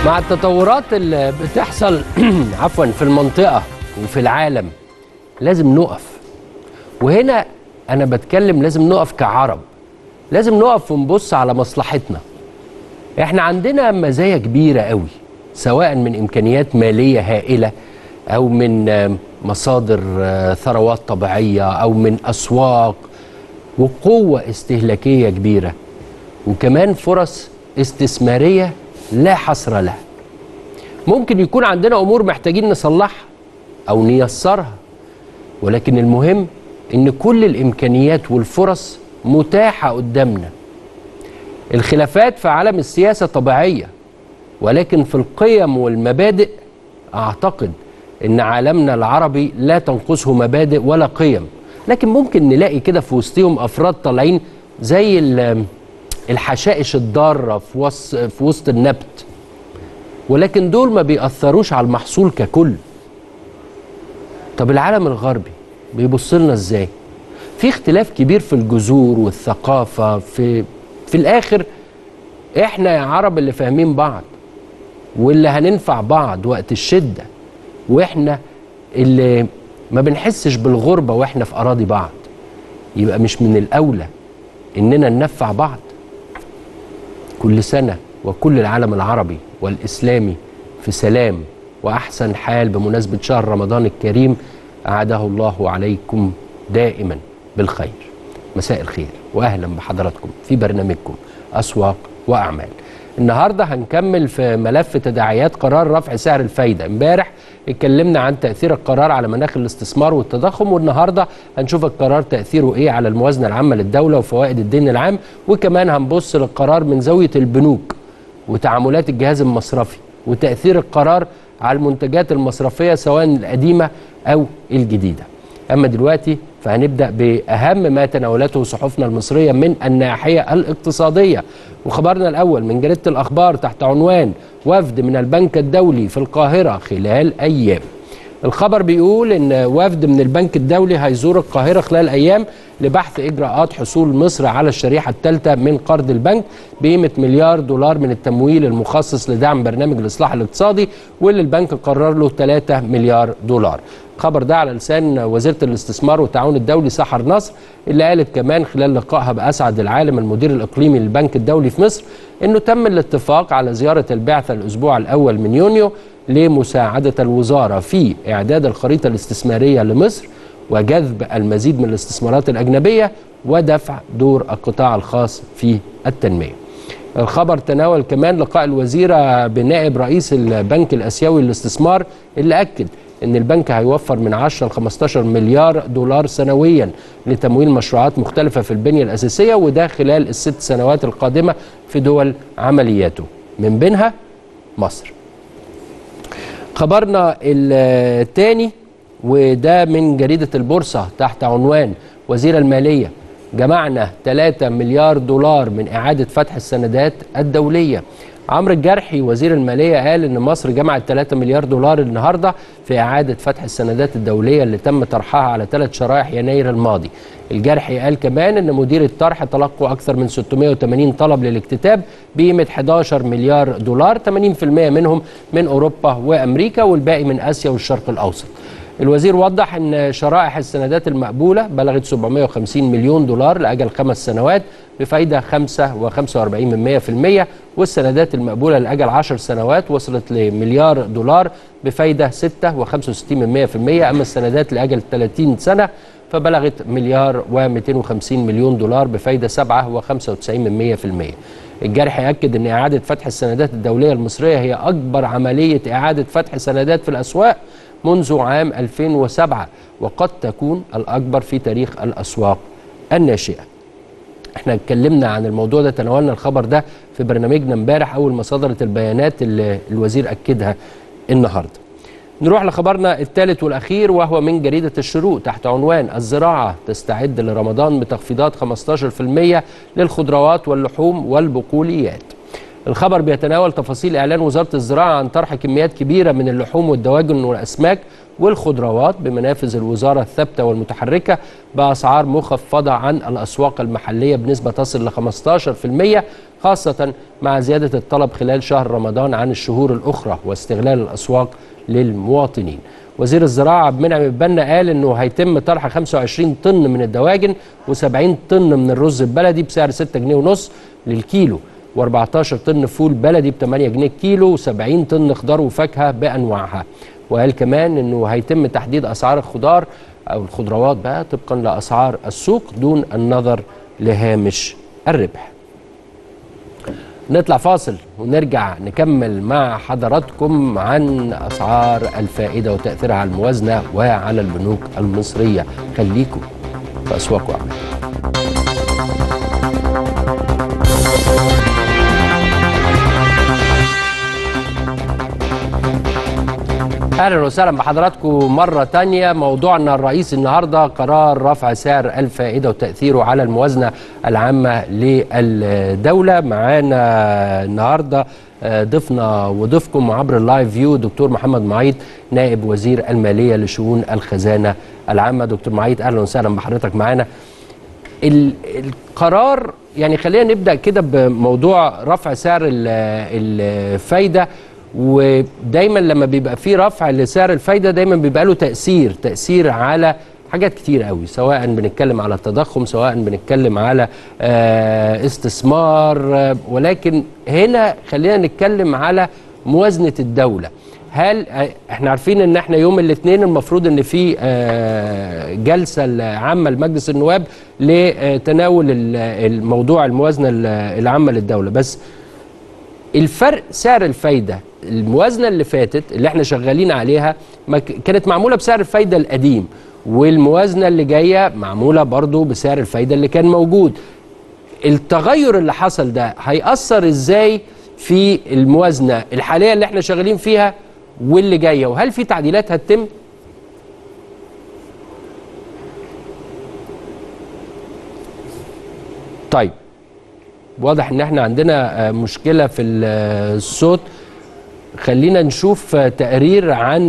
مع التطورات اللي بتحصل عفوا في المنطقة وفي العالم لازم نقف وهنا أنا بتكلم لازم نقف كعرب لازم نقف ونبص على مصلحتنا احنا عندنا مزايا كبيرة قوي سواء من إمكانيات مالية هائلة أو من آه، مصادر آه، ثروات طبيعية أو من أسواق وقوة استهلاكية كبيرة وكمان فرص استثمارية لا حصر لها ممكن يكون عندنا أمور محتاجين نصلحها أو نيسرها ولكن المهم إن كل الإمكانيات والفرص متاحة قدامنا الخلافات في عالم السياسة طبيعية ولكن في القيم والمبادئ أعتقد إن عالمنا العربي لا تنقصه مبادئ ولا قيم لكن ممكن نلاقي كده في وسطهم أفراد طالعين زي ال- الحشائش الضارة في وسط, في وسط النبت ولكن دول ما بيأثروش على المحصول ككل طب العالم الغربي بيبص لنا ازاي في اختلاف كبير في الجذور والثقافة في في الآخر احنا يا عرب اللي فاهمين بعض واللي هننفع بعض وقت الشدة واحنا اللي ما بنحسش بالغربة واحنا في أراضي بعض يبقى مش من الأولى إننا ننفع بعض كل سنة وكل العالم العربي والإسلامي في سلام وأحسن حال بمناسبة شهر رمضان الكريم أعاده الله عليكم دائما بالخير مساء الخير وأهلا بحضراتكم في برنامجكم أسواق وأعمال النهاردة هنكمل في ملف تداعيات قرار رفع سعر الفايدة امبارح اتكلمنا عن تأثير القرار على مناخ الاستثمار والتضخم والنهاردة هنشوف القرار تأثيره ايه على الموازنة العامة للدولة وفوائد الدين العام وكمان هنبص للقرار من زاوية البنوك وتعاملات الجهاز المصرفي وتأثير القرار على المنتجات المصرفية سواء القديمة أو الجديدة أما دلوقتي فهنبدأ بأهم ما تناولته صحفنا المصرية من الناحية الاقتصادية وخبرنا الأول من جريدة الأخبار تحت عنوان وفد من البنك الدولي في القاهرة خلال أيام الخبر بيقول ان وفد من البنك الدولي هيزور القاهره خلال ايام لبحث اجراءات حصول مصر على الشريحه الثالثه من قرض البنك بقيمه مليار دولار من التمويل المخصص لدعم برنامج الاصلاح الاقتصادي واللي البنك قرر له 3 مليار دولار. الخبر ده على لسان وزيره الاستثمار والتعاون الدولي سحر نصر اللي قالت كمان خلال لقائها باسعد العالم المدير الاقليمي للبنك الدولي في مصر انه تم الاتفاق على زياره البعثه الاسبوع الاول من يونيو لمساعدة الوزارة في إعداد الخريطة الاستثمارية لمصر وجذب المزيد من الاستثمارات الأجنبية ودفع دور القطاع الخاص في التنمية الخبر تناول كمان لقاء الوزيرة بنائب رئيس البنك الأسيوي للاستثمار اللي أكد ان البنك هيوفر من 10 ل 15 مليار دولار سنويا لتمويل مشروعات مختلفه في البنيه الاساسيه وده خلال الست سنوات القادمه في دول عملياته من بينها مصر. خبرنا الثاني وده من جريدة البورصة تحت عنوان وزير المالية جمعنا 3 مليار دولار من إعادة فتح السندات الدولية عمرو الجرحي وزير المالية قال إن مصر جمعت 3 مليار دولار النهاردة في إعادة فتح السندات الدولية اللي تم طرحها على ثلاث شرائح يناير الماضي الجرحي قال كمان إن مدير الطرح تلقوا أكثر من 680 طلب للاكتتاب بقيمة 11 مليار دولار 80% منهم من أوروبا وأمريكا والباقي من آسيا والشرق الأوسط الوزير وضح ان شرائح السندات المقبوله بلغت 750 مليون دولار لاجل خمس سنوات بفائده 5 و45% والسندات المقبوله لاجل 10 سنوات وصلت لمليار دولار بفائده 6 و65% اما السندات لاجل 30 سنه فبلغت مليار و250 مليون دولار بفائده 7 و95% الجرح يأكد أن إعادة فتح السندات الدولية المصرية هي أكبر عملية إعادة فتح سندات في الأسواق منذ عام 2007 وقد تكون الأكبر في تاريخ الأسواق الناشئة احنا اتكلمنا عن الموضوع ده تناولنا الخبر ده في برنامجنا امبارح أول ما صدرت البيانات اللي الوزير أكدها النهارده نروح لخبرنا الثالث والأخير وهو من جريدة الشروق تحت عنوان الزراعة تستعد لرمضان بتخفيضات 15% للخضروات واللحوم والبقوليات الخبر بيتناول تفاصيل إعلان وزارة الزراعة عن طرح كميات كبيرة من اللحوم والدواجن والأسماك والخضروات بمنافذ الوزارة الثابتة والمتحركة بأسعار مخفضة عن الأسواق المحلية بنسبة تصل ل 15% خاصة مع زيادة الطلب خلال شهر رمضان عن الشهور الأخرى واستغلال الأسواق للمواطنين وزير الزراعة عبد المنعم البنا قال انه هيتم طرح 25 طن من الدواجن و70 طن من الرز البلدي بسعر 6 جنيه ونص للكيلو و14 طن فول بلدي ب 8 جنيه الكيلو و70 طن خضار وفاكهه بانواعها وقال كمان انه هيتم تحديد اسعار الخضار او الخضروات بقى طبقا لاسعار السوق دون النظر لهامش الربح نطلع فاصل ونرجع نكمل مع حضراتكم عن اسعار الفائده وتاثيرها على الموازنه وعلى البنوك المصريه خليكم في اسواق وعمل اهلا وسهلا بحضراتكم مره تانية موضوعنا الرئيسي النهارده قرار رفع سعر الفائده وتاثيره على الموازنه العامه للدوله معانا النهارده ضيفنا وضيفكم عبر اللايف فيو دكتور محمد معيط نائب وزير الماليه لشؤون الخزانه العامه دكتور معيط اهلا وسهلا بحضرتك معانا القرار يعني خلينا نبدا كده بموضوع رفع سعر الفايده ودايما لما بيبقى في رفع لسعر الفايده دايما بيبقى له تاثير تاثير على حاجات كتير قوي سواء بنتكلم على التضخم سواء بنتكلم على استثمار ولكن هنا خلينا نتكلم على موازنه الدوله هل احنا عارفين ان احنا يوم الاثنين المفروض ان في جلسه عامه لمجلس النواب لتناول الموضوع الموازنه العامه للدوله بس الفرق سعر الفايده الموازنه اللي فاتت اللي احنا شغالين عليها كانت معموله بسعر الفايده القديم والموازنه اللي جايه معموله برضو بسعر الفايده اللي كان موجود التغير اللي حصل ده هيأثر ازاي في الموازنه الحاليه اللي احنا شغالين فيها واللي جايه وهل في تعديلات هتتم طيب واضح ان احنا عندنا مشكله في الصوت خلينا نشوف تقرير عن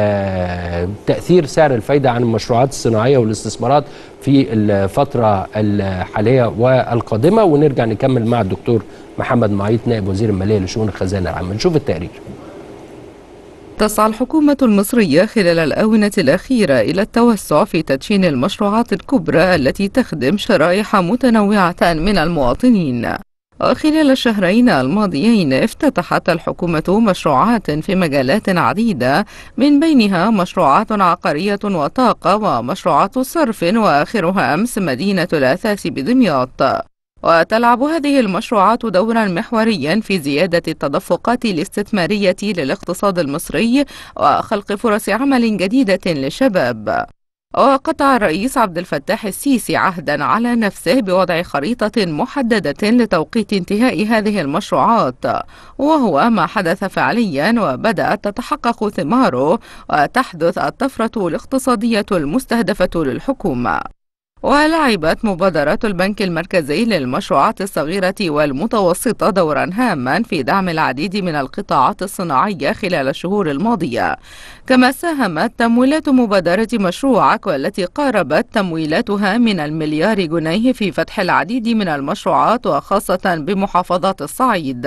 تاثير سعر الفايده عن المشروعات الصناعيه والاستثمارات في الفتره الحاليه والقادمه ونرجع نكمل مع الدكتور محمد معيط نائب وزير الماليه لشؤون الخزانه العامه نشوف التقرير تسعى الحكومة المصرية خلال الآونة الأخيرة إلى التوسع في تدشين المشروعات الكبرى التي تخدم شرائح متنوعة من المواطنين. وخلال الشهرين الماضيين افتتحت الحكومة مشروعات في مجالات عديدة من بينها مشروعات عقارية وطاقة ومشروعات صرف وآخرها أمس مدينة الأثاث بدمياط. وتلعب هذه المشروعات دورا محوريا في زيادة التدفقات الاستثمارية للاقتصاد المصري وخلق فرص عمل جديدة للشباب وقطع الرئيس عبد الفتاح السيسي عهدا على نفسه بوضع خريطة محددة لتوقيت انتهاء هذه المشروعات وهو ما حدث فعليا وبدأت تتحقق ثماره وتحدث الطفرة الاقتصادية المستهدفة للحكومة ولعبت مبادرة البنك المركزي للمشروعات الصغيرة والمتوسطة دورا هاما في دعم العديد من القطاعات الصناعية خلال الشهور الماضية كما ساهمت تمويلات مبادرة مشروعك والتي قاربت تمويلاتها من المليار جنيه في فتح العديد من المشروعات وخاصة بمحافظات الصعيد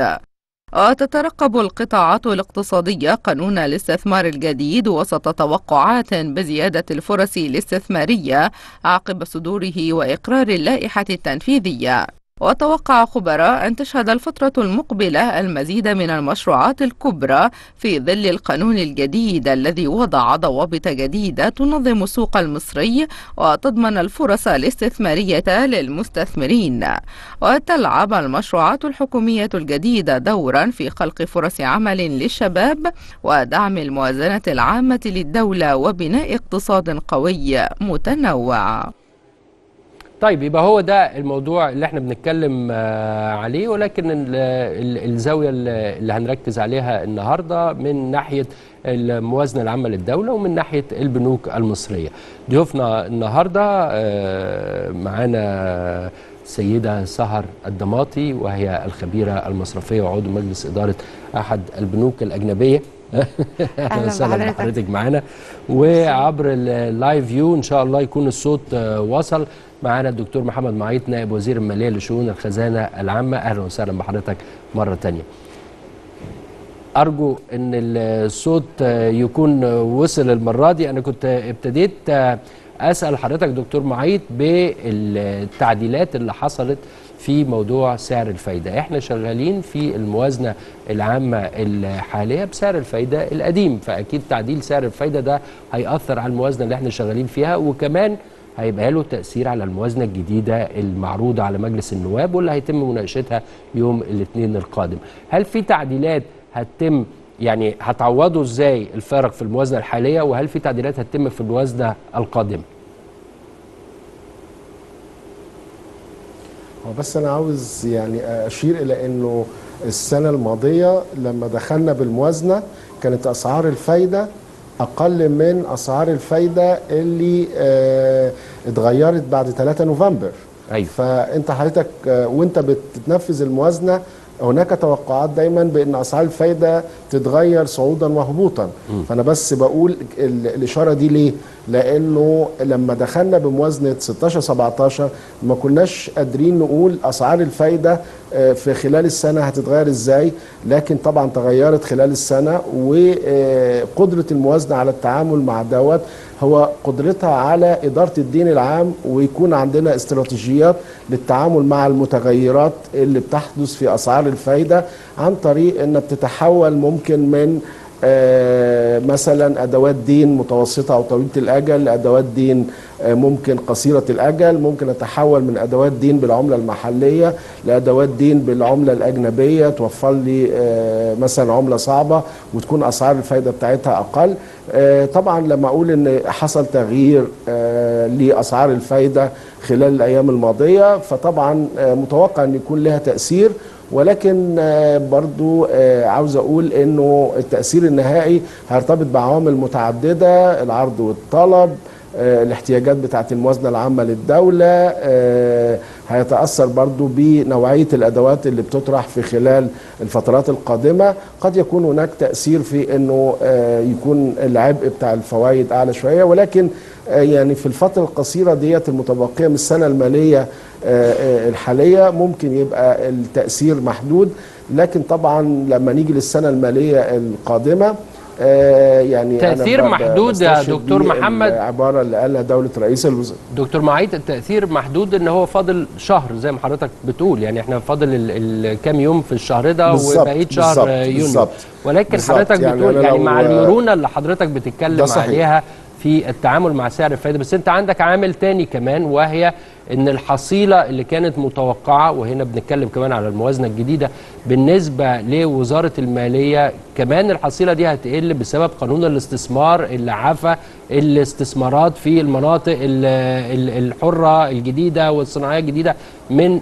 وتترقب القطاعات الاقتصادية قانون الاستثمار الجديد وسط توقعات بزيادة الفرص الاستثمارية عقب صدوره وإقرار اللائحة التنفيذية وتوقع خبراء أن تشهد الفترة المقبلة المزيد من المشروعات الكبرى في ظل القانون الجديد الذي وضع ضوابط جديدة تنظم السوق المصري وتضمن الفرص الاستثمارية للمستثمرين وتلعب المشروعات الحكومية الجديدة دورا في خلق فرص عمل للشباب ودعم الموازنة العامة للدولة وبناء اقتصاد قوي متنوع طيب يبقى هو ده الموضوع اللي احنا بنتكلم آه عليه ولكن ال ال الزاويه اللي هنركز عليها النهارده من ناحيه الموازنه العامه للدوله ومن ناحيه البنوك المصريه. ضيوفنا النهارده آه معانا السيده سهر الضماطي وهي الخبيره المصرفيه وعضو مجلس اداره احد البنوك الاجنبيه اهلا وسهلا بحضرتك معانا وعبر اللايف فيو ان شاء الله يكون الصوت آه، وصل معانا الدكتور محمد معيط نائب وزير الماليه لشؤون الخزانه العامه اهلا وسهلا بحضرتك مره تانية ارجو ان الصوت آه، يكون وصل المره دي انا كنت ابتديت آه، اسال حضرتك دكتور معيط بالتعديلات اللي حصلت في موضوع سعر الفايده احنا شغالين في الموازنه العامه الحاليه بسعر الفايده القديم فاكيد تعديل سعر الفايده ده هياثر على الموازنه اللي احنا شغالين فيها وكمان هيبقى له تاثير على الموازنه الجديده المعروضه على مجلس النواب واللي هيتم مناقشتها يوم الاثنين القادم هل في تعديلات هتتم يعني هتعوضوا ازاي الفارق في الموازنه الحاليه وهل في تعديلات هتتم في الموازنه القادمه هو بس انا عاوز يعني اشير الى انه السنه الماضيه لما دخلنا بالموازنه كانت اسعار الفايده اقل من اسعار الفايده اللي آه اتغيرت بعد 3 نوفمبر أيوة. فانت حضرتك آه وانت بتنفذ الموازنه هناك توقعات دايما بان اسعار الفايده تتغير صعودا وهبوطا م. فانا بس بقول ال- الاشاره دي ليه لانه لما دخلنا بموازنه 16 17 ما كناش قادرين نقول اسعار الفايده آه، في خلال السنه هتتغير ازاي لكن طبعا تغيرت خلال السنه وقدره الموازنه على التعامل مع دوت هو قدرتها على اداره الدين العام ويكون عندنا استراتيجيات للتعامل مع المتغيرات اللي بتحدث في اسعار الفايده عن طريق ان بتتحول ممكن من آه، مثلا ادوات دين متوسطه او طويله الاجل لادوات دين آه، ممكن قصيره الاجل ممكن اتحول من ادوات دين بالعمله المحليه لادوات دين بالعمله الاجنبيه توفر لي آه، مثلا عمله صعبه وتكون اسعار الفايده بتاعتها اقل آه، طبعا لما اقول ان حصل تغيير آه، لاسعار الفايده خلال الايام الماضيه فطبعا آه، متوقع ان يكون لها تاثير ولكن آه، برضو آه، عاوز اقول انه التاثير النهائي هيرتبط بعوامل متعدده العرض والطلب آه، الاحتياجات بتاعه الموازنه العامه للدوله آه، هيتاثر برضو بنوعيه الادوات اللي بتطرح في خلال الفترات القادمه قد يكون هناك تاثير في انه آه، يكون العبء بتاع الفوائد اعلى شويه ولكن آه، يعني في الفتره القصيره ديت المتبقيه من السنه الماليه آه، آه، الحاليه ممكن يبقى التاثير محدود لكن طبعا لما نيجي للسنه الماليه القادمه آه، يعني أنا تأثير ب- ب- محدود يا بستشهد دكتور بيه محمد. العباره اللي قالها دوله رئيس الوزراء دكتور معيط التأثير محدود ان هو فاضل شهر زي ما حضرتك بتقول يعني احنا فاضل ال- الكام يوم في الشهر ده بالظبط، وبقية شهر بالظبط، آه، يونيو بالظبط. ولكن بالظبط، حضرتك يعني بتقول أنا يعني لو- مع المرونة اللي حضرتك بتتكلم ده صحيح. عليها في التعامل مع سعر الفائدة بس انت عندك عامل تاني كمان وهي ان الحصيلة اللي كانت متوقعة وهنا بنتكلم كمان على الموازنة الجديدة بالنسبة لوزارة المالية كمان الحصيلة دي هتقل بسبب قانون الاستثمار اللي عفى الاستثمارات في المناطق ال- ال- الحرة الجديدة والصناعية الجديدة من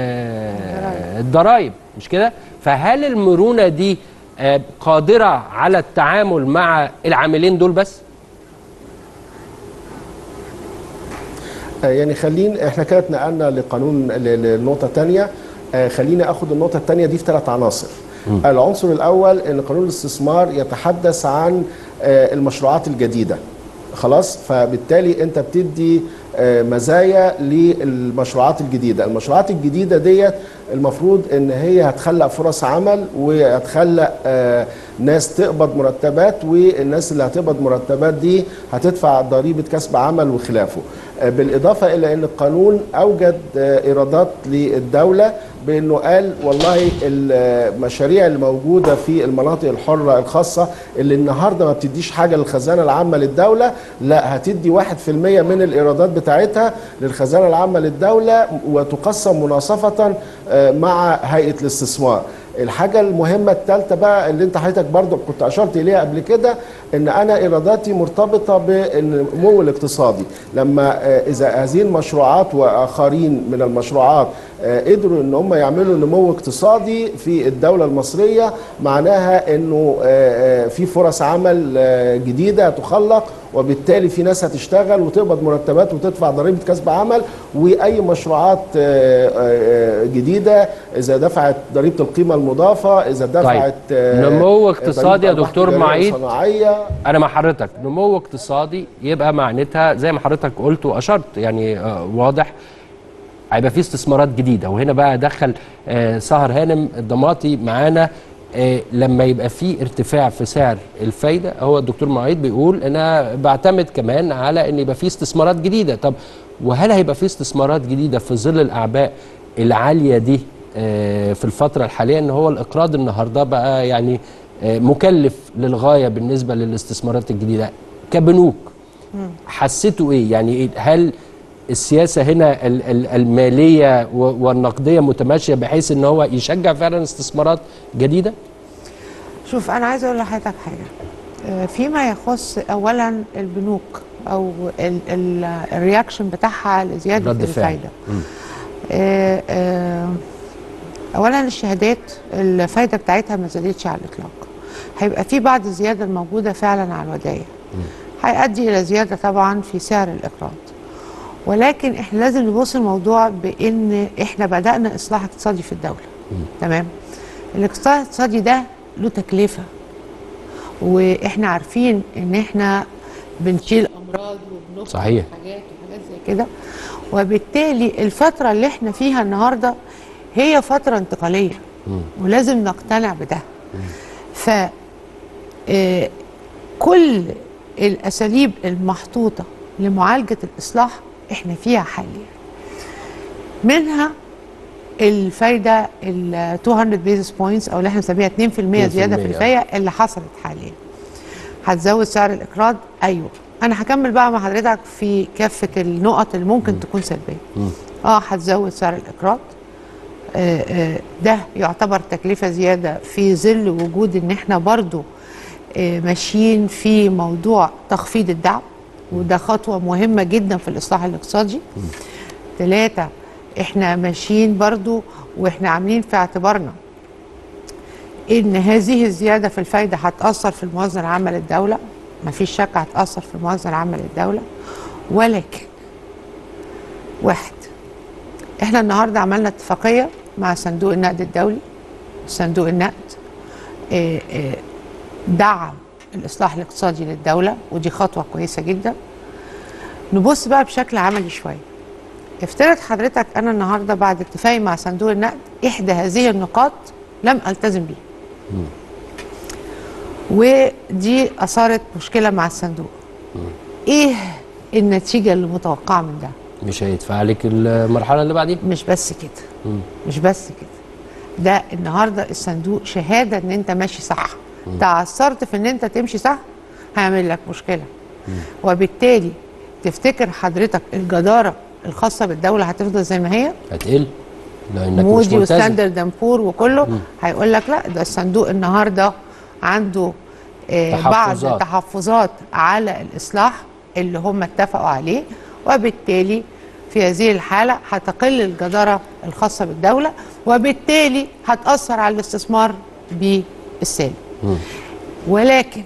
آه، الضرائب مش كده فهل المرونة دي آه، قادرة على التعامل مع العاملين دول بس آه، يعني خلين احنا كده اتنقلنا لقانون ل- لنقطه تانية آه، خليني اخد النقطه التانية دي في ثلاث عناصر العنصر الاول ان قانون الاستثمار يتحدث عن آه، المشروعات الجديده خلاص فبالتالي انت بتدي آه، مزايا للمشروعات الجديده المشروعات الجديده ديت المفروض ان هي هتخلق فرص عمل وهتخلق آه، ناس تقبض مرتبات والناس اللي هتقبض مرتبات دي هتدفع ضريبه كسب عمل وخلافه آه، بالاضافه الى ان القانون اوجد آه، ايرادات للدوله بانه قال والله المشاريع اللي موجوده في المناطق الحره الخاصه اللي النهارده ما بتديش حاجه للخزانه العامه للدوله لا هتدي 1% من الايرادات بتاعتها للخزانه العامه للدوله وتقسم مناصفه آه، مع هيئه الاستثمار الحاجة المهمة الثالثة بقى اللي انت حضرتك برضو كنت اشرت اليها قبل كده ان انا ايراداتي مرتبطة بالنمو الاقتصادي لما آه، اذا هذه المشروعات واخرين من المشروعات آه، قدروا ان هم يعملوا نمو اقتصادي في الدولة المصرية معناها انه آه، آه، في فرص عمل آه، جديدة تخلق وبالتالي في ناس هتشتغل وتقبض مرتبات وتدفع ضريبه كسب عمل واي مشروعات آه، آه، جديده اذا دفعت ضريبه القيمه المضافه اذا دفعت آه، نمو اقتصادي يا ضريبة دكتور أرباح تجارية معيد. وصناعيه انا مع حضرتك نمو اقتصادي يبقى معناتها زي ما حضرتك قلت واشرت يعني آه، واضح هيبقى في استثمارات جديده وهنا بقى دخل آه، سهر هانم الضماطي معانا آه، لما يبقى في ارتفاع في سعر الفايده هو الدكتور معيد بيقول انا بعتمد كمان على ان يبقى في استثمارات جديده طب وهل هيبقى في استثمارات جديده في ظل الاعباء العاليه دي آه، في الفتره الحاليه ان هو الاقراض النهارده بقى يعني آه، مكلف للغايه بالنسبه للاستثمارات الجديده كبنوك حسيتوا ايه يعني إيه- هل السياسه هنا ال- ال- الماليه و- والنقديه متماشيه بحيث ان هو يشجع فعلا استثمارات جديده شوف انا عايزه اقول لحضرتك حاجه آه، فيما يخص اولا البنوك او ال- ال- الرياكشن بتاعها لزياده رد فعل. الفايده آه، آه، اولا الشهادات الفايده بتاعتها ما زادتش على الاطلاق هيبقى في بعض الزياده الموجوده فعلا على الودائع هيؤدي الى زياده طبعا في سعر الاقراض ولكن احنا لازم نبص الموضوع بان احنا بدانا اصلاح اقتصادي في الدوله تمام الاقتصاد الاقتصادي ده له تكلفه واحنا عارفين ان احنا بنشيل امراض وبنفقد صحيح. حاجات وحاجات زي كده وبالتالي الفتره اللي احنا فيها النهارده هي فتره انتقاليه ولازم نقتنع بده ف آه، كل الاساليب المحطوطه لمعالجه الاصلاح احنا فيها حاليا منها الفايده ال 200 بيزس بوينتس او اللي احنا بنسميها 2% زياده في 2% الفايده اللي حصلت حاليا هتزود سعر الاقراض ايوه انا هكمل بقى مع حضرتك في كافه النقط اللي ممكن تكون سلبيه اه هتزود سعر الاقراض آه، آه، ده يعتبر تكلفة زيادة في ظل وجود ان احنا برضو آه، ماشيين في موضوع تخفيض الدعم وده خطوة مهمة جدا في الإصلاح الاقتصادي ثلاثة احنا ماشيين برضو واحنا عاملين في اعتبارنا ان هذه الزيادة في الفايدة هتأثر في الموازنة العامة للدولة مفيش شك هتأثر في الموازنة العامة للدولة ولكن واحد احنا النهارده عملنا اتفاقيه مع صندوق النقد الدولي صندوق النقد اه اه دعم الاصلاح الاقتصادي للدوله ودي خطوه كويسه جدا نبص بقى بشكل عملي شويه افترض حضرتك انا النهارده بعد اتفاقي مع صندوق النقد احدى هذه النقاط لم التزم بيها ودي اثارت مشكله مع الصندوق ايه النتيجه اللي متوقعه من ده مش هيدفع لك المرحله اللي بعديها مش بس كده مش بس كده ده النهارده الصندوق شهاده ان انت ماشي صح تعثرت في ان انت تمشي صح هيعمل لك مشكله وبالتالي تفتكر حضرتك الجداره الخاصه بالدوله هتفضل زي ما هي هتقل لانك مش مودي ملتزم وستاندرد اند بور وكله هيقول لك لا ده الصندوق النهارده عنده آه بعض تحفظات. التحفظات على الاصلاح اللي هم اتفقوا عليه وبالتالي في هذه الحاله هتقل الجداره الخاصه بالدوله وبالتالي هتاثر على الاستثمار بالسالب ولكن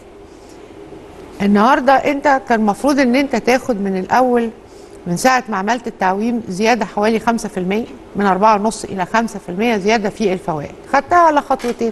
النهارده انت كان المفروض ان انت تاخد من الاول من ساعه ما عملت التعويم زياده حوالي 5% من 4.5 الى 5% زياده في الفوائد خدتها على خطوتين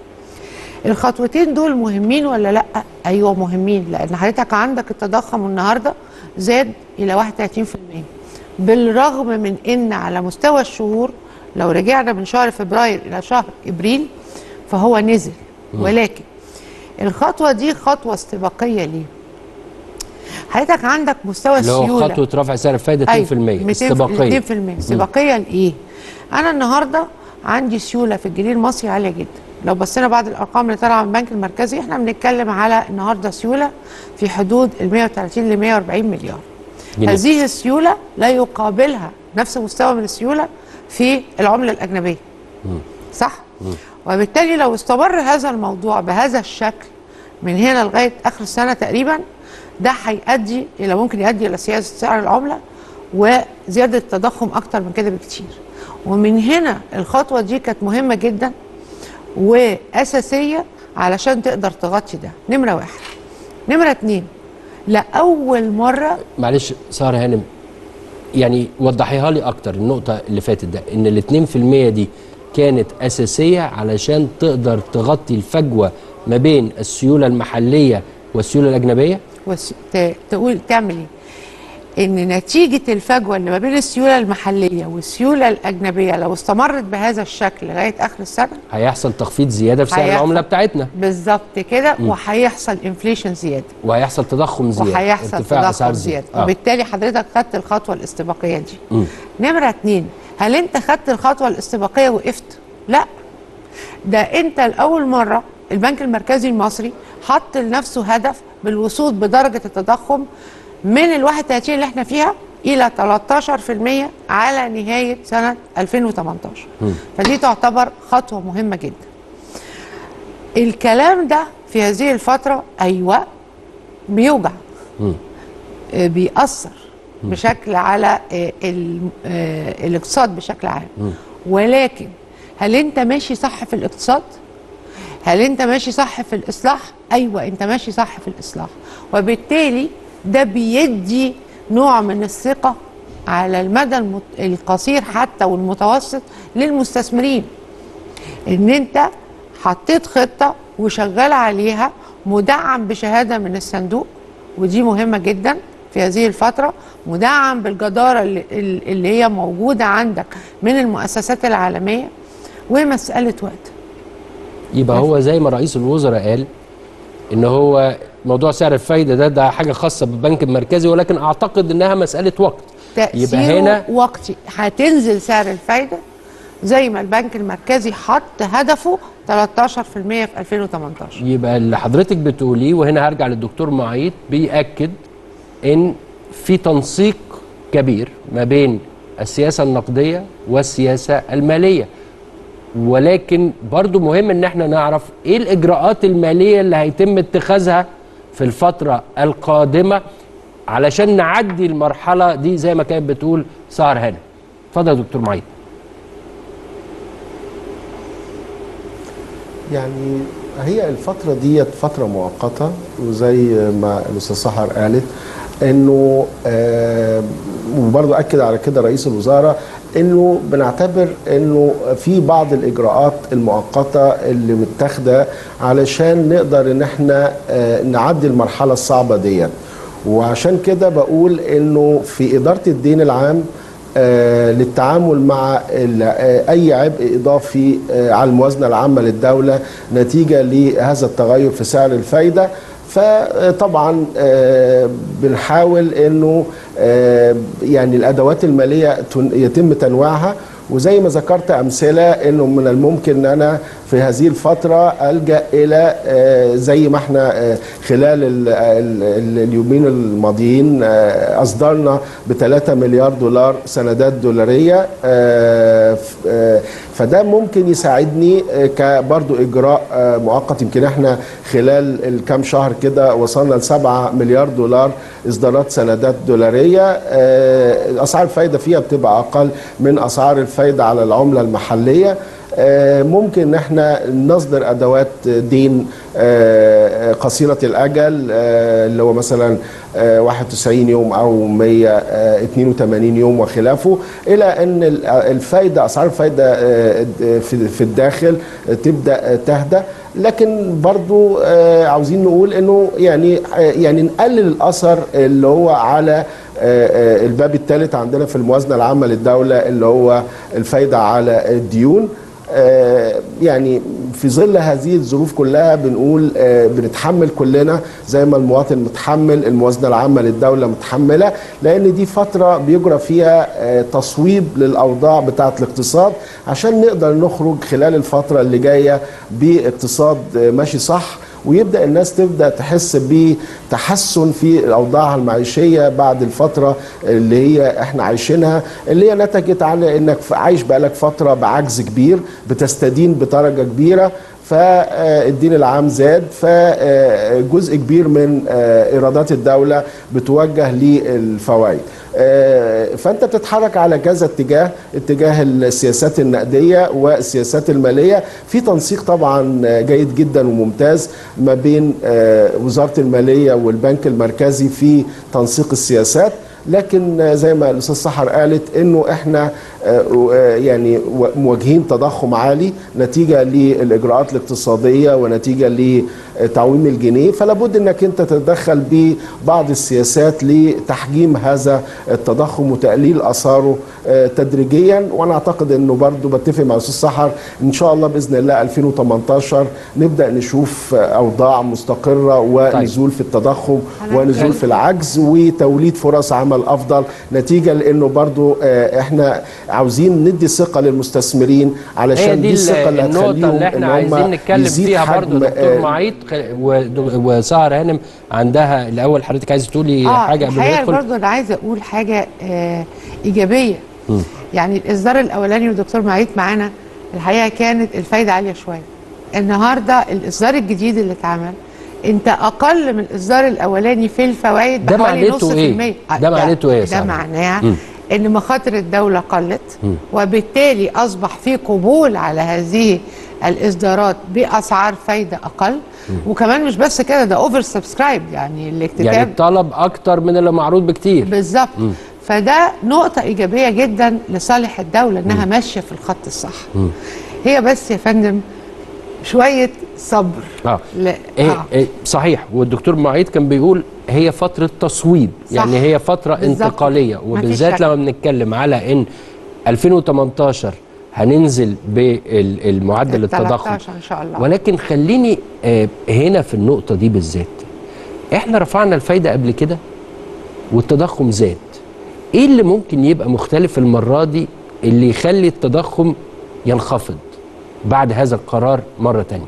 الخطوتين دول مهمين ولا لا ايوه مهمين لان حضرتك عندك التضخم النهارده زاد الى 31% بالرغم من ان على مستوى الشهور لو رجعنا من شهر فبراير الى شهر ابريل فهو نزل ولكن الخطوه دي خطوه استباقيه ليه حضرتك عندك مستوى اللي هو السيوله خطوه رفع سعر الفايده 2% أيوة، استباقيه 2% استباقيه لايه؟ انا النهارده عندي سيوله في الجنيه المصري عاليه جدا لو بصينا بعض الارقام اللي طالعه من البنك المركزي احنا بنتكلم على النهارده سيوله في حدود ال 130 ل 140 مليار جنيه. هذه السيوله لا يقابلها نفس مستوى من السيوله في العمله الاجنبيه صح وبالتالي لو استمر هذا الموضوع بهذا الشكل من هنا لغايه اخر السنه تقريبا ده هيؤدي الى ممكن يؤدي الى سياسه سعر العمله وزياده التضخم اكتر من كده بكتير ومن هنا الخطوه دي كانت مهمه جدا واساسيه علشان تقدر تغطي ده نمره واحد نمره اتنين لاول مره معلش ساره هانم يعني وضحيها لي اكتر النقطه اللي فاتت ده ان ال 2% دي كانت اساسيه علشان تقدر تغطي الفجوه ما بين السيوله المحليه والسيوله الاجنبيه وس... ت... تقول تعمل ايه؟ ان نتيجه الفجوه اللي ما بين السيوله المحليه والسيوله الاجنبيه لو استمرت بهذا الشكل لغايه اخر السنه هيحصل تخفيض زياده في سعر هيحصل. العمله بتاعتنا بالظبط كده وهيحصل انفليشن زياده وهيحصل تضخم زياده وهيحصل ارتفاع أسعار تضخم زياده آه. وبالتالي حضرتك خدت الخطوه الاستباقيه دي مم. نمره اتنين هل انت خدت الخطوه الاستباقيه وقفت؟ لا ده انت لاول مره البنك المركزي المصري حط لنفسه هدف بالوصول بدرجه التضخم من ال 31 اللي احنا فيها الى 13% على نهايه سنه 2018 فدي تعتبر خطوه مهمه جدا الكلام ده في هذه الفتره ايوه بيوجع آه، بيأثر بشكل على آه، ال- آه، الاقتصاد بشكل عام ولكن هل انت ماشي صح في الاقتصاد؟ هل انت ماشي صح في الاصلاح؟ ايوه انت ماشي صح في الاصلاح وبالتالي ده بيدي نوع من الثقه على المدى المت... القصير حتى والمتوسط للمستثمرين ان انت حطيت خطه وشغال عليها مدعم بشهاده من الصندوق ودي مهمه جدا في هذه الفتره مدعم بالجداره اللي, اللي هي موجوده عندك من المؤسسات العالميه ومساله وقت يبقى هو زي ما رئيس الوزراء قال ان هو موضوع سعر الفايده ده ده حاجه خاصه بالبنك المركزي ولكن اعتقد انها مساله وقت تأثيره هنا وقتي هتنزل سعر الفايدة زي ما البنك المركزي حط هدفه 13% في 2018 يبقى اللي حضرتك بتقوليه وهنا هرجع للدكتور معيط بيأكد ان في تنسيق كبير ما بين السياسة النقدية والسياسة المالية ولكن برضو مهم ان احنا نعرف ايه الاجراءات المالية اللي هيتم اتخاذها في الفترة القادمة علشان نعدي المرحلة دي زي ما كانت بتقول سهر هانم اتفضل يا دكتور معيط يعني هي الفترة ديت فترة مؤقتة وزي ما الأستاذ سحر قالت انه آه وبرضه اكد على كده رئيس الوزراء انه بنعتبر انه في بعض الاجراءات المؤقته اللي متاخده علشان نقدر ان احنا آه نعدي المرحله الصعبه ديت وعشان كده بقول انه في اداره الدين العام آه للتعامل مع آه اي عبء اضافي آه على الموازنه العامه للدوله نتيجه لهذا التغير في سعر الفايده فطبعا بنحاول انه يعني الادوات الماليه يتم تنويعها وزي ما ذكرت امثله انه من الممكن ان انا في هذه الفتره الجا الى زي ما احنا خلال ال ال اليومين الماضيين اصدرنا ب 3 مليار دولار سندات دولاريه فده ممكن يساعدني كبرضو اجراء مؤقت يمكن احنا خلال الكام شهر كده وصلنا ل 7 مليار دولار اصدارات سندات دولاريه اسعار الفايده فيها بتبقى اقل من اسعار الفايده على العمله المحليه ممكن ان احنا نصدر ادوات دين قصيره الاجل اللي هو مثلا 91 يوم او 182 يوم وخلافه الى ان الفايده اسعار الفايده في الداخل تبدا تهدى لكن برضو عاوزين نقول انه يعني يعني نقلل الاثر اللي هو على الباب الثالث عندنا في الموازنه العامه للدوله اللي هو الفايده على الديون يعني في ظل هذه الظروف كلها بنقول بنتحمل كلنا زي ما المواطن متحمل الموازنه العامه للدوله متحمله لان دي فتره بيجرى فيها تصويب للاوضاع بتاعه الاقتصاد عشان نقدر نخرج خلال الفتره اللي جايه باقتصاد ماشي صح ويبدا الناس تبدا تحس بتحسن في اوضاعها المعيشيه بعد الفتره اللي هي احنا عايشينها اللي هي نتجت على انك عايش بقالك فتره بعجز كبير بتستدين بدرجه كبيره فالدين العام زاد فجزء كبير من ايرادات الدوله بتوجه للفوائد آه، فانت بتتحرك على كذا اتجاه اتجاه السياسات النقديه والسياسات الماليه في تنسيق طبعا آه، جيد جدا وممتاز ما بين آه، وزاره الماليه والبنك المركزي في تنسيق السياسات لكن آه، زي ما الاستاذ سحر قالت انه احنا آه، آه، يعني و- مواجهين تضخم عالي نتيجه للاجراءات الاقتصاديه ونتيجه لتعويم الجنيه فلا بد انك انت تتدخل ببعض السياسات لتحجيم هذا التضخم وتقليل اثاره آه، تدريجيا وانا اعتقد انه برضو بتفق مع الاستاذ سحر ان شاء الله باذن الله 2018 نبدا نشوف آه، اوضاع مستقره ونزول في التضخم ونزول في العجز وتوليد فرص عمل افضل نتيجه لانه برضو آه، احنا عاوزين ندي ثقه للمستثمرين هي علشان دي دي الثقه اللي النقطة هتخليهم اللي ان احنا هم عايزين نتكلم يزيد فيها برضو حجم، دكتور آه، معيط خ- ود- وسهر هانم عندها الاول حضرتك عايزه تقولي حاجه قبل ما الحقيقه ندخل برضه انا عايزه اقول حاجه آه ايجابيه يعني الاصدار الاولاني والدكتور معيط معانا الحقيقه كانت الفايده عاليه شويه النهارده الاصدار الجديد اللي اتعمل انت اقل من الاصدار الاولاني في الفوائد ده بحوالي معناته نص في إيه؟ المية ده معناته إيه يا ده سعد؟ معناه مم. ان مخاطر الدوله قلت وبالتالي اصبح في قبول على هذه الاصدارات باسعار فايده اقل وكمان مش بس كده ده اوفر سبسكرايب يعني الاكتتاب يعني الطلب اكتر من اللي معروض بكتير بالظبط فده نقطة إيجابية جدا لصالح الدولة إنها ماشية في الخط الصح هي بس يا فندم شوية صبر اه لا إيه آه. إيه صحيح والدكتور معيط كان بيقول هي فترة تصويب صح. يعني هي فترة بالظبط. انتقالية مفيش وبالذات شك. لما بنتكلم على ان 2018 هننزل بالمعدل التضخم 13 إن شاء الله ولكن خليني آه، هنا في النقطة دي بالذات احنا رفعنا الفايدة قبل كده والتضخم زاد ايه اللي ممكن يبقى مختلف المرة دي اللي يخلي التضخم ينخفض بعد هذا القرار مرة تانية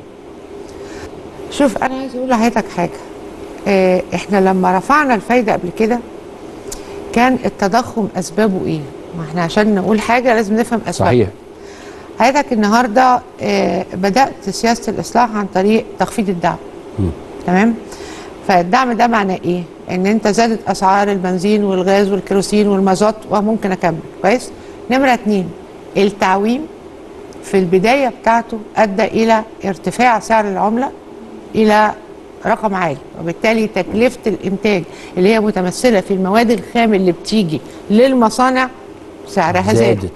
شوف أنا عايز أقول لحضرتك حاجة آه إحنا لما رفعنا الفايدة قبل كده كان التضخم أسبابه إيه؟ ما إحنا عشان نقول حاجة لازم نفهم أسبابها صحيح حضرتك النهارده آه، بدات سياسه الاصلاح عن طريق تخفيض الدعم تمام فالدعم ده معناه ايه ان انت زادت اسعار البنزين والغاز والكيروسين والمازوت وممكن اكمل كويس نمره اتنين التعويم في البدايه بتاعته ادى الى ارتفاع سعر العمله الى رقم عالي وبالتالي تكلفه الانتاج اللي هي متمثله في المواد الخام اللي بتيجي للمصانع سعرها زاد زادت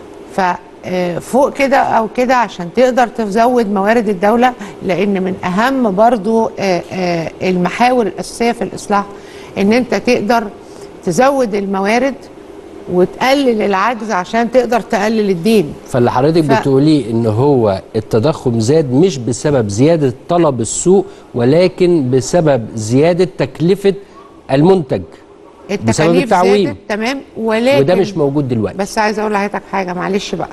ففوق كده او كده عشان تقدر تزود موارد الدوله لان من اهم برضو آه، آه، المحاور الاساسيه في الاصلاح ان انت تقدر تزود الموارد وتقلل العجز عشان تقدر تقلل الدين فاللي حضرتك ف- بتقوليه ان هو التضخم زاد مش بسبب زياده طلب السوق ولكن بسبب زياده تكلفه المنتج بسبب التكاليف التعويم زادت تمام ولكن وده مش موجود دلوقتي بس عايزه اقول لحضرتك حاجه معلش بقى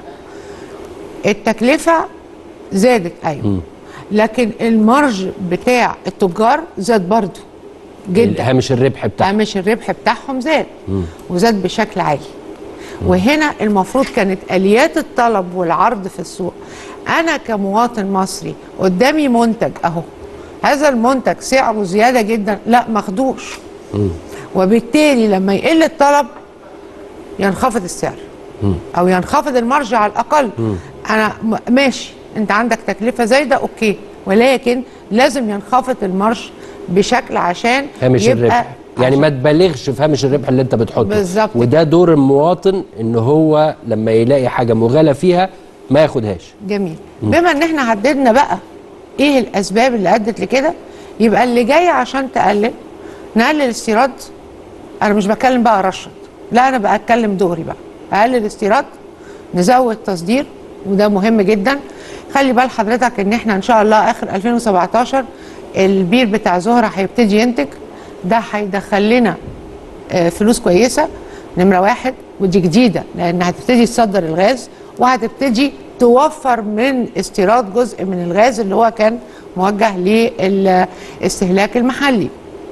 التكلفه زادت ايوه لكن المارج بتاع التجار زاد برضه جدا هامش الربح بتاعه هامش الربح بتاعهم زاد وزاد بشكل عالي وهنا المفروض كانت اليات الطلب والعرض في السوق انا كمواطن مصري قدامي منتج اهو هذا المنتج سعره زياده جدا لا ماخدوش وبالتالي لما يقل الطلب ينخفض السعر او ينخفض المرجع على الاقل انا م- ماشي انت عندك تكلفه زايده اوكي ولكن لازم ينخفض المرج بشكل عشان هامش يبقى الربح يعني عشان- ما تبالغش في هامش الربح اللي انت بتحطه بالظبط وده دور المواطن ان هو لما يلاقي حاجه مغالى فيها ما ياخدهاش جميل بما ان احنا حددنا بقى ايه الاسباب اللي ادت لكده يبقى اللي جاي عشان تقلل نقلل استيراد انا مش بتكلم بقى رشد لا انا بتكلم دغري بقى اقلل استيراد نزود تصدير وده مهم جدا خلي بال حضرتك ان احنا ان شاء الله اخر 2017 البير بتاع زهره هيبتدي ينتج ده هيدخل لنا آه، فلوس كويسه نمره واحد ودي جديده لان هتبتدي تصدر الغاز وهتبتدي توفر من استيراد جزء من الغاز اللي هو كان موجه للاستهلاك المحلي.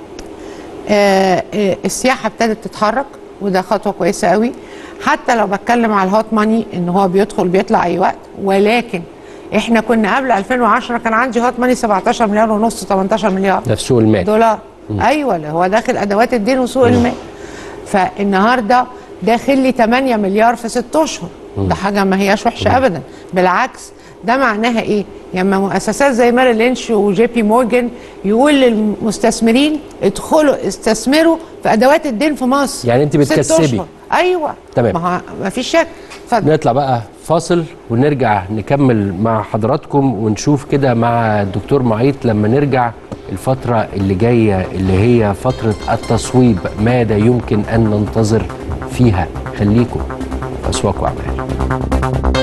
آه، آه، السياحه ابتدت تتحرك وده خطوه كويسه قوي حتى لو بتكلم على الهوت ماني ان هو بيدخل بيطلع اي وقت ولكن احنا كنا قبل 2010 كان عندي هوت ماني 17 مليار ونص 18 مليار ده في سوق المال دولار ايوه اللي هو داخل ادوات الدين وسوق المال فالنهارده داخل لي 8 مليار في 6 اشهر ده حاجه ما هياش وحشه ابدا بالعكس ده معناها ايه؟ لما يعني مؤسسات زي ماري لينش وجي بي مورجان يقول للمستثمرين ادخلوا استثمروا في ادوات الدين في مصر يعني أنت ست بتكسبي. أشهر. ايوه تمام. ما, هو- ما فيش شك اتفضل نطلع بقى فاصل ونرجع نكمل مع حضراتكم ونشوف كده مع الدكتور معيط لما نرجع الفترة اللي جاية اللي هي فترة التصويب ماذا يمكن أن ننتظر فيها خليكم في أسواق وأعمال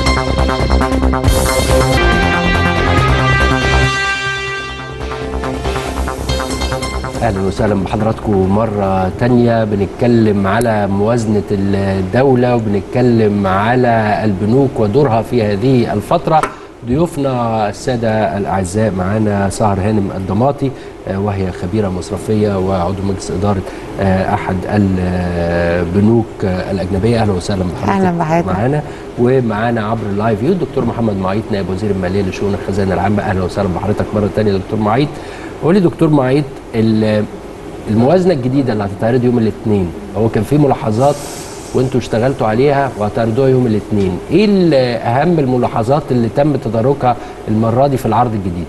اهلا وسهلا بحضراتكم مره تانية بنتكلم على موازنه الدوله وبنتكلم على البنوك ودورها في هذه الفتره ضيوفنا الساده الاعزاء معانا سهر هانم الضماطي آه، وهي خبيره مصرفيه وعضو مجلس اداره آه، احد البنوك آه، الاجنبيه اهلا وسهلا بحضرتك أهلا بحضرتك. معانا ومعانا عبر اللايف فيو الدكتور محمد معيط نائب وزير الماليه لشؤون الخزانه العامه اهلا وسهلا بحضرتك مره ثانيه دكتور معيط قولي دكتور معيط ال- الموازنه الجديده اللي هتتعرض يوم الاثنين هو كان في ملاحظات وانتوا اشتغلتوا عليها وهتعرضوها يوم الاثنين ايه ال- اهم الملاحظات اللي تم تداركها المره دي في العرض الجديد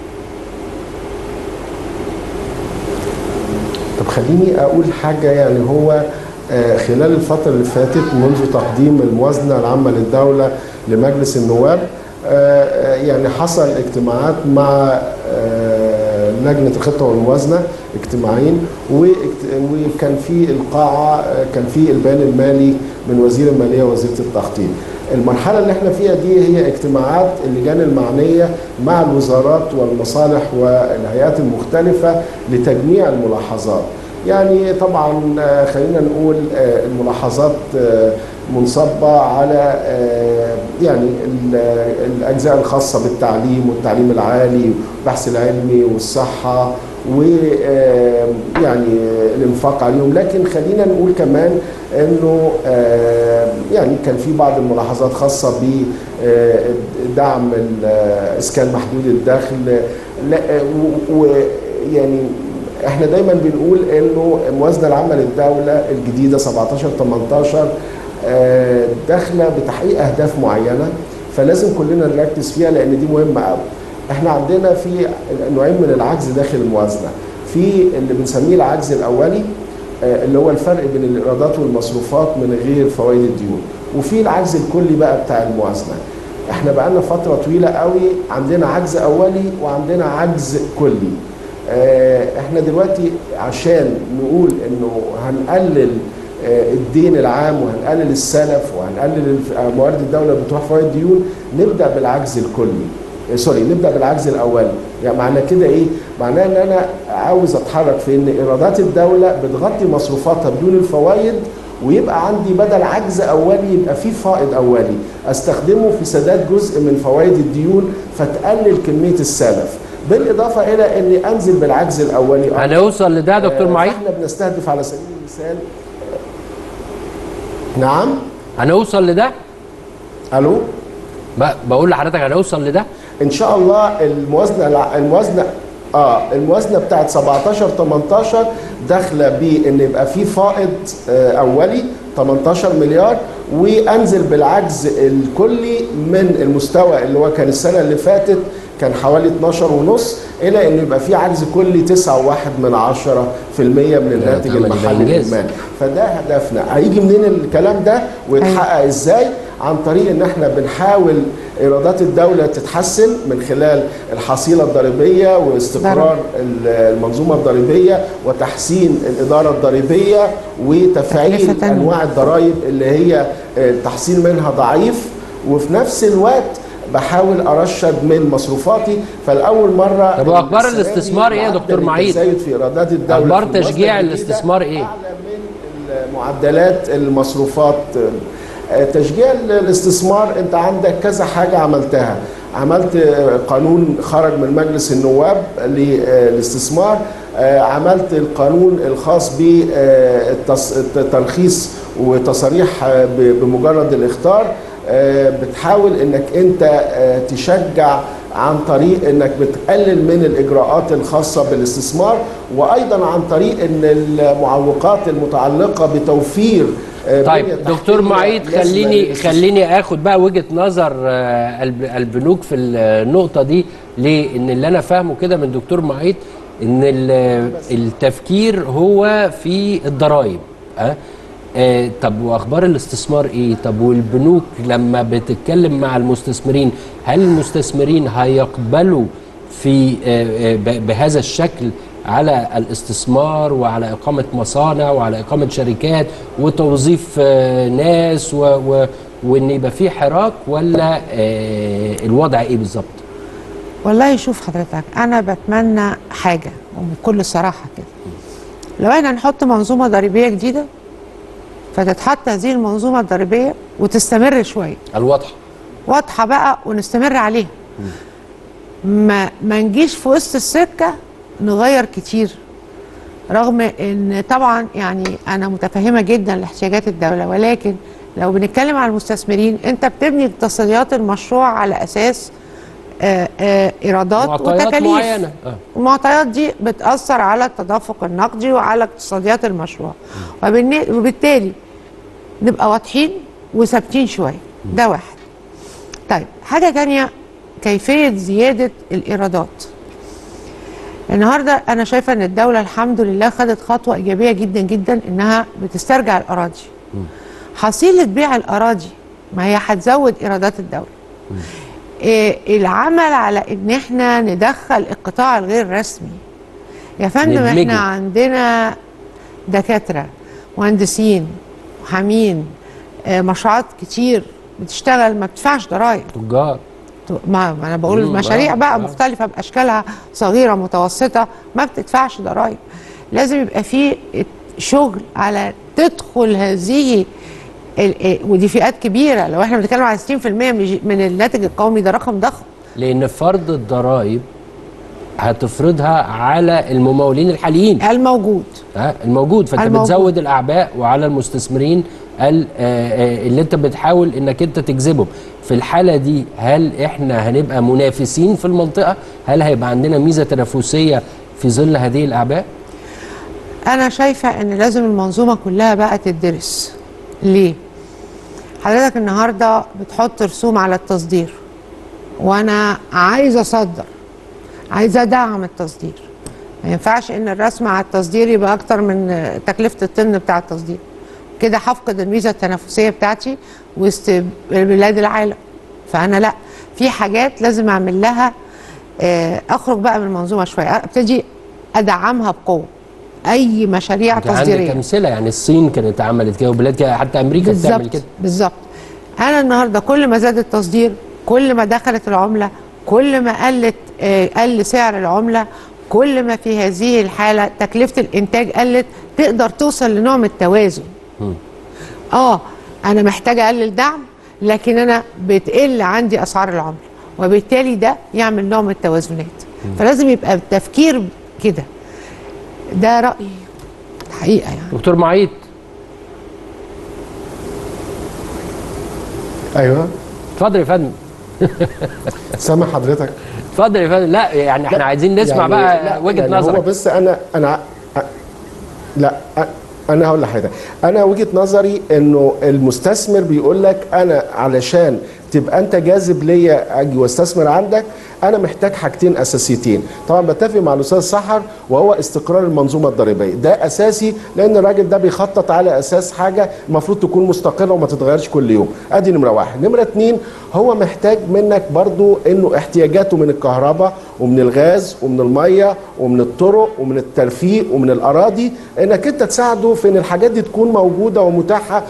طب خليني اقول حاجه يعني هو آه، خلال الفتره اللي فاتت منذ تقديم الموازنه العامه للدوله لمجلس النواب آه، آه، يعني حصل اجتماعات مع آه، لجنه الخطه والموازنه اجتماعين واجت- وكان في القاعه آه، كان في البيان المالي من وزير الماليه ووزيره التخطيط المرحلة اللي احنا فيها دي هي اجتماعات اللجان المعنية مع الوزارات والمصالح والهيئات المختلفة لتجميع الملاحظات يعني طبعا آه، خلينا نقول آه، الملاحظات آه، منصبة على آه، يعني ال- الأجزاء الخاصة بالتعليم والتعليم العالي والبحث العلمي والصحة ويعني الانفاق عليهم لكن خلينا نقول كمان انه آه، يعني كان في بعض الملاحظات خاصه بدعم الاسكان محدود الدخل لا- و- ويعني احنا دايما بنقول انه الموازنه العامه للدوله الجديده 17 18 آه، داخله بتحقيق اهداف معينه فلازم كلنا نركز فيها لان دي مهمه قوي احنا عندنا في نوعين من العجز داخل الموازنه في اللي بنسميه العجز الاولي آه، اللي هو الفرق بين الايرادات والمصروفات من غير فوائد الديون وفي العجز الكلي بقى بتاع الموازنه احنا بقالنا فتره طويله قوي عندنا عجز اولي وعندنا عجز كلي آه، احنا دلوقتي عشان نقول انه هنقلل آه، الدين العام وهنقلل السلف وهنقلل الف- آه، موارد الدوله بتروح فوائد ديون نبدا بالعجز الكلي آه، سوري نبدا بالعجز الاولي يعني معنى كده ايه معناه ان انا عاوز اتحرك في ان ايرادات الدوله بتغطي مصروفاتها بدون الفوائد ويبقى عندي بدل عجز اولي يبقى في فائض اولي استخدمه في سداد جزء من فوائد الديون فتقلل كميه السلف بالاضافه الى اني انزل بالعجز الاولي هنوصل لده يا دكتور آه، معيط احنا بنستهدف على سبيل المثال نعم هنوصل لده الو ب- بقول لحضرتك هنوصل لده ان شاء الله الموازنه الع- الموازنه اه الموازنه بتاعت 17 18 داخله بان يبقى في فائض آه اولي 18 مليار وانزل بالعجز الكلي من المستوى اللي هو كان السنه اللي فاتت كان حوالي 12 ونص الى انه يبقى في عجز كلي 9.1 من 10 في المية من الناتج طبعاً يبقى المحلي إنجاز. الاجمالي فده هدفنا هيجي منين الكلام ده ويتحقق ازاي عن طريق ان احنا بنحاول ايرادات الدوله تتحسن من خلال الحصيله الضريبيه واستقرار ال- المنظومه الضريبيه وتحسين الاداره الضريبيه وتفعيل تكلفة تانية. انواع الضرائب اللي هي آه، التحصيل منها ضعيف وفي نفس الوقت بحاول ارشد من مصروفاتي فالاول مره طب وأخبار السنة دي الاستثمار إيه يا معدل دكتور معيد؟ التزايد في ايرادات الدوله أخبار في الموازنة تشجيع الجديدة الاستثمار إيه؟ اعلى من معدلات المصروفات آه، تشجيع الاستثمار انت عندك كذا حاجه عملتها عملت آه، قانون خرج من مجلس النواب للاستثمار آه، عملت القانون الخاص بالترخيص وتصاريح آه، ب- بمجرد الاختار آه، بتحاول انك انت آه، تشجع عن طريق انك بتقلل من الاجراءات الخاصه بالاستثمار وايضا عن طريق ان المعوقات المتعلقه بتوفير آه، طيب بنية دكتور تحتية معيد لازمة خليني للاستثمار. خليني اخد بقى وجهه نظر آه، الب- البنوك في النقطه دي ليه ان اللي انا فاهمه كده من دكتور معيد ان ال- التفكير هو في الضرائب أه؟ آه طب واخبار الاستثمار ايه طب والبنوك لما بتتكلم مع المستثمرين هل المستثمرين هيقبلوا في آه، آه، ب- بهذا الشكل على الاستثمار وعلى إقامة مصانع وعلى إقامة شركات وتوظيف آه، ناس و و وإن يبقى في حراك ولا آه، الوضع إيه بالظبط؟ والله شوف حضرتك انا بتمنى حاجه وبكل صراحه كده لو احنا نحط منظومه ضريبيه جديده فتتحط هذه المنظومه الضريبيه وتستمر شويه الواضحة واضحه بقى ونستمر عليها ما ما نجيش في وسط السكه نغير كتير رغم ان طبعا يعني انا متفهمه جدا لاحتياجات الدوله ولكن لو بنتكلم على المستثمرين انت بتبني اقتصاديات المشروع على اساس آه، آه، ايرادات معطيات وتكاليف معينة آه. المعطيات دي بتأثر على التدفق النقدي وعلى اقتصاديات المشروع وبالن- وبالتالي نبقى واضحين وثابتين شوية ده واحد طيب حاجة تانية كيفية زيادة الإيرادات النهاردة أنا شايفة أن الدولة الحمد لله خدت خطوة إيجابية جدا جدا إنها بتسترجع الأراضي حصيلة بيع الأراضي ما هي هتزود إيرادات الدولة إيه العمل على ان احنا ندخل القطاع الغير رسمي يا فندم ندمجه. احنا عندنا دكاتره مهندسين محامين آه، مشروعات كتير بتشتغل ما بتدفعش ضرائب تجار ما ما انا بقول مم، مشاريع آه، بقى آه. مختلفه باشكالها صغيره متوسطه ما بتدفعش ضرائب لازم يبقى في شغل على تدخل هذه ال- إيه، ودي فئات كبيره لو احنا بنتكلم على 60% من من الناتج القومي ده رقم ضخم لأن فرض الضرائب هتفرضها على الممولين الحاليين الموجود ها الموجود فانت الموجود. بتزود الاعباء وعلى المستثمرين ال- آه، آه، اللي انت بتحاول انك انت تجذبهم في الحاله دي هل احنا هنبقى منافسين في المنطقه هل هيبقى عندنا ميزه تنافسيه في ظل هذه الاعباء انا شايفه ان لازم المنظومه كلها بقى تدرس ليه حضرتك النهارده بتحط رسوم على التصدير وانا عايزه اصدر عايزه ادعم التصدير ما ينفعش ان الرسم على التصدير يبقى اكتر من تكلفه الطن بتاع التصدير كده هفقد الميزه التنافسيه بتاعتي وسط بلاد العالم فانا لا في حاجات لازم اعمل لها آه، اخرج بقى من المنظومه شويه ابتدي ادعمها بقوه اي مشاريع انت عندك تصديريه امثله يعني الصين كانت عملت كده وبلاد كده حتى امريكا بتعمل بالظبط كده بالظبط انا النهارده كل ما زاد التصدير كل ما دخلت العمله كل ما قلت آه، قل سعر العمله كل ما في هذه الحاله تكلفه الانتاج قلت تقدر توصل لنوع من التوازن اه انا محتاجه اقلل دعم لكن انا بتقل عندي اسعار العمله وبالتالي ده يعمل نوع من التوازنات فلازم يبقى التفكير كده ده رايي حقيقه يعني دكتور معيد ايوه اتفضل يا فندم سامع حضرتك اتفضل يا فندم لا يعني احنا لا، عايزين نسمع يعني بقى لا، وجهه يعني هو نظرك بس انا انا أ- لا أ- انا هقول لحضرتك انا وجهه نظري انه المستثمر بيقول لك انا علشان تبقى انت جاذب ليا اجي واستثمر عندك انا محتاج حاجتين اساسيتين طبعا بتفق مع الاستاذ سحر وهو استقرار المنظومه الضريبيه ده اساسي لان الراجل ده بيخطط على اساس حاجه المفروض تكون مستقره وما تتغيرش كل يوم ادي نمره واحد نمره اتنين هو محتاج منك برضو انه احتياجاته من الكهرباء ومن الغاز ومن الميه ومن الطرق ومن الترفيه ومن الاراضي انك انت تساعده في ان الحاجات دي تكون موجوده ومتاحه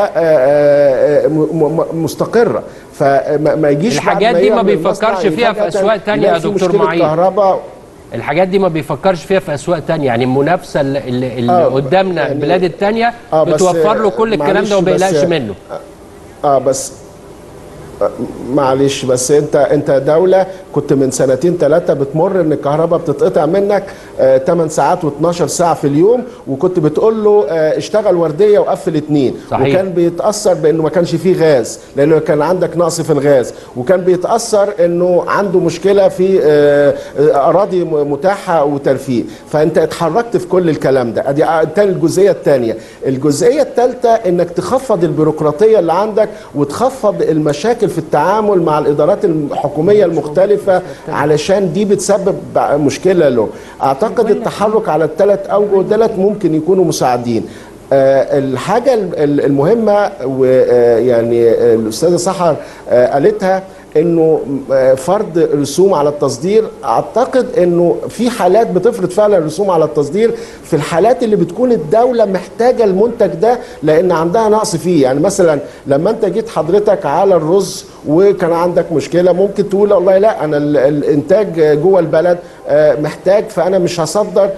ومستقره فما ما يجيش بعد الحاجات دي ما يعمل بيفكرش مصنع فيها في فجأة أسواق تانية يلاقي يا في دكتور مشكلة معين. كهرباء الحاجات دي ما بيفكرش فيها في اسواق تانية يعني المنافسه اللي, اللي اللي آه، قدامنا يعني- البلاد التانية آه، بس، بتوفر له كل الكلام معلش ده وما بس- بيقلقش منه اه بس معلش بس انت انت دوله كنت من سنتين ثلاثه بتمر ان الكهرباء بتتقطع منك آه 8 ساعات و12 ساعه في اليوم وكنت بتقول له آه اشتغل ورديه وقفل اتنين صحيح. وكان بيتاثر بانه ما كانش فيه غاز لانه كان عندك نقص في الغاز وكان بيتاثر انه عنده مشكله في آه آه، اراضي م- متاحه وترفيه فانت اتحركت في كل الكلام ده ادي آه، تاني الجزئيه الثانيه الجزئيه الثالثه انك تخفض البيروقراطيه اللي عندك وتخفض المشاكل في التعامل مع الادارات الحكوميه المختلفه علشان دي بتسبب مشكله له اعتقد التحرك على الثلاث اوجه دولت ممكن يكونوا مساعدين آه، الحاجه ال- ال- المهمه ويعني الاستاذه سحر آه، قالتها انه آه، فرض رسوم على التصدير اعتقد انه في حالات بتفرض فعلا رسوم على التصدير في الحالات اللي بتكون الدوله محتاجه المنتج ده لان عندها نقص فيه يعني مثلا لما انت جيت حضرتك على الرز وكان عندك مشكله ممكن تقول والله لا انا ال- الانتاج جوه البلد آه، محتاج فانا مش هصدر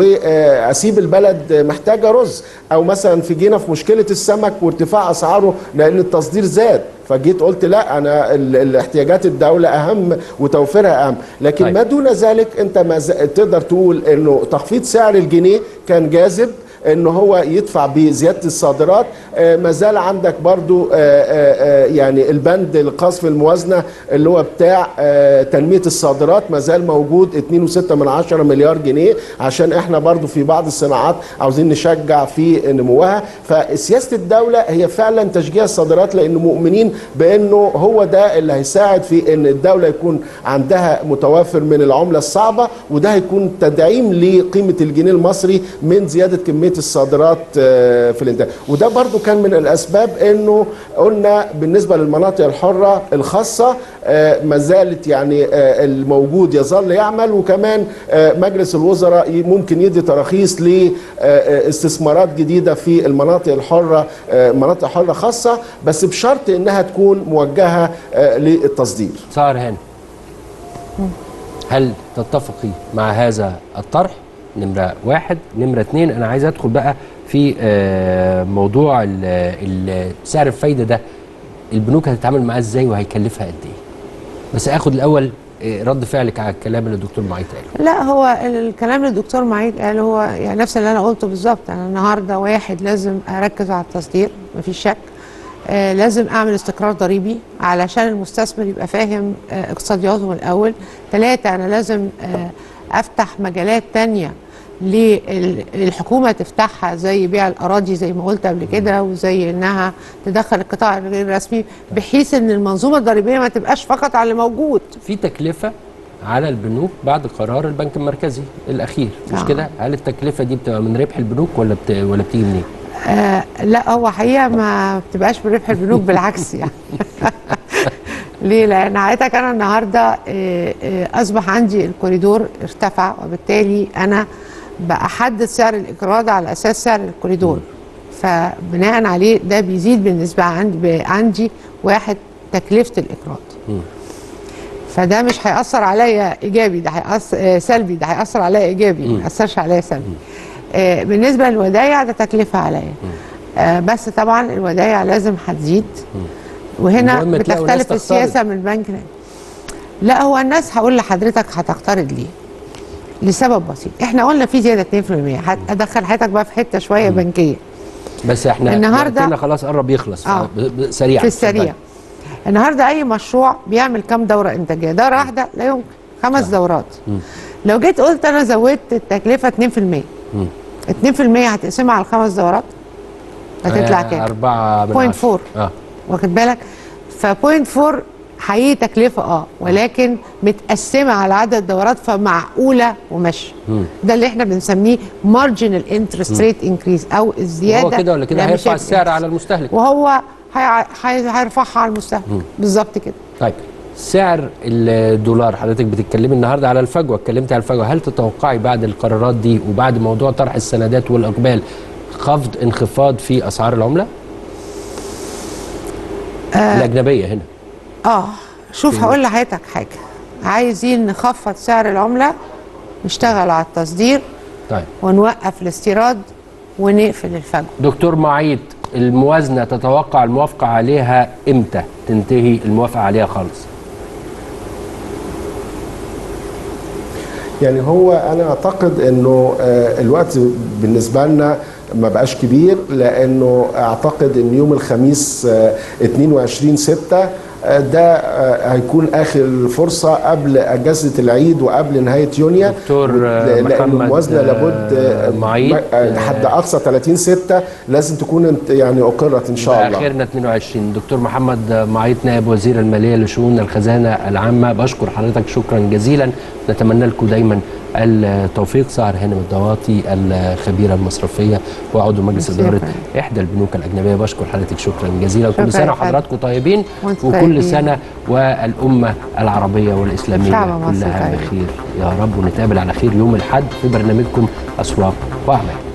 واسيب البلد محتاجه رز او مثلا في جينا في مشكله السمك وارتفاع اسعاره لان التصدير زاد فجيت قلت لا انا ال- الاحتياجات الدوله اهم وتوفيرها اهم لكن طيب. ما دون ذلك انت ما ز- تقدر تقول انه تخفيض سعر الجنيه كان جاذب ان هو يدفع بزياده الصادرات آه، ما زال عندك برضو آه، آه، آه، يعني البند الخاص في الموازنه اللي هو بتاع آه، تنميه الصادرات ما زال موجود 2.6 من عشرة مليار جنيه عشان احنا برضو في بعض الصناعات عاوزين نشجع في نموها فسياسه الدوله هي فعلا تشجيع الصادرات لان مؤمنين بانه هو ده اللي هيساعد في ان الدوله يكون عندها متوافر من العمله الصعبه وده هيكون تدعيم لقيمه الجنيه المصري من زياده كميه الصادرات آه، في الانتاج وده برضو كان من الاسباب انه قلنا بالنسبه للمناطق الحره الخاصه آه، ما زالت يعني آه، الموجود يظل يعمل وكمان آه، مجلس الوزراء ي- ممكن يدي تراخيص لاستثمارات جديده في المناطق الحره آه، مناطق حره خاصه بس بشرط انها تكون موجهه آه، للتصدير سهر هاني هل تتفقي مع هذا الطرح نمرة واحد نمرة اتنين أنا عايز أدخل بقى في آه، موضوع ال- ال- سعر الفايدة ده البنوك هتتعامل معاه ازاي وهيكلفها قد ايه بس اخد الاول آه، رد فعلك على الكلام اللي الدكتور معيط قاله لا هو الكلام اللي الدكتور معيد قال هو يعني نفس اللي انا قلته بالظبط انا النهارده واحد لازم اركز على التصدير مفيش شك آه لازم اعمل استقرار ضريبي علشان المستثمر يبقى فاهم آه اقتصادياته من الاول ثلاثة انا لازم آه افتح مجالات تانية للحكومه تفتحها زي بيع الاراضي زي ما قلت قبل كده وزي انها تدخل القطاع الغير رسمي بحيث ان المنظومه الضريبيه ما تبقاش فقط على اللي موجود في تكلفه على البنوك بعد قرار البنك المركزي الاخير مش آه. كده هل التكلفه دي بتبقى من ربح البنوك ولا بت... ولا بتيجي منين آه لا هو حقيقه ما بتبقاش بربح البنوك بالعكس يعني ليه؟ لان حضرتك انا النهارده آه، آه، اصبح عندي الكوريدور ارتفع وبالتالي انا بحدد سعر الايراد على اساس سعر الكوريدور فبناء عليه ده بيزيد بالنسبه عندي عندي واحد تكلفه الايراد فده مش هيأثر عليا ايجابي ده هيأثر آه، سلبي ده هيأثر عليا ايجابي ما يأثرش عليا سلبي آه، بالنسبه للودايع ده تكلفه عليا آه، بس طبعا الودايع لازم هتزيد وهنا المهم تلاقوا ناس بتختلف تقترض. السياسه من البنك للبنك. لا هو الناس هقول لحضرتك هتقترض ليه لسبب بسيط احنا قلنا في زياده 2% هدخل حضرتك بقى في حته شويه بنكيه بس احنا النهاردة- وقتنا خلاص قرب يخلص آه. ب- ب- سريعا في السريع اتفضلي. النهارده اي مشروع بيعمل كام دوره انتاجيه دوره واحده لا يمكن خمس دورات لو جيت قلت انا زودت التكلفه 2% 2% هتقسمها على الخمس دورات هتطلع آه، كام أربعة من بوينت عشرة. فور. اه واخد بالك فبوينت فور حقيقي تكلفه اه ولكن متقسمه على عدد دورات فمعقوله وماشيه ده اللي احنا بنسميه مارجنال انترست ريت انكريز او الزياده هو كده ولا كده لا، مش هيرفع هيبقى السعر increase. على المستهلك وهو هي- هي- هيرفعها على المستهلك بالظبط كده طيب سعر الدولار حضرتك بتتكلمي النهارده على الفجوه اتكلمتي على الفجوه هل تتوقعي بعد القرارات دي وبعد موضوع طرح السندات والاقبال خفض انخفاض في اسعار العمله آه الاجنبيه هنا اه شوف هقول لحضرتك حاجه عايزين نخفض سعر العمله نشتغل على التصدير طيب ونوقف الاستيراد ونقفل الفجوه دكتور معيط الموازنه تتوقع الموافقه عليها امتى تنتهي الموافقه عليها خالص يعني هو انا اعتقد انه آه، الوقت بالنسبه لنا ما بقاش كبير لانه اعتقد ان يوم الخميس آه، 22 6 آه، ده آه، هيكون اخر فرصه قبل اجازه العيد وقبل نهايه يونيو دكتور، آه، لان محمد، الموازنه آه، لابد آه، معيد، آه، لحد اقصى 30 6 لازم تكون انت- يعني اقرت ان شاء الله اخرنا 22 دكتور محمد معيط نائب وزير الماليه لشؤون الخزانه العامه بشكر حضرتك شكرا جزيلا نتمنى لكم دايما التوفيق سهر هانم الضواطي الخبيره المصرفيه وعضو مجلس ميرسي اداره يا احدى البنوك الاجنبيه بشكر حضرتك شكرا جزيلا شكرا وكل سنه يا فندم. وحضراتكم طيبين وانتم وكل طيبين. سنه والامه العربيه والاسلاميه شعب مصر كلها طيب. بخير يا رب ونتقابل على خير يوم الاحد في برنامجكم اسواق واعمال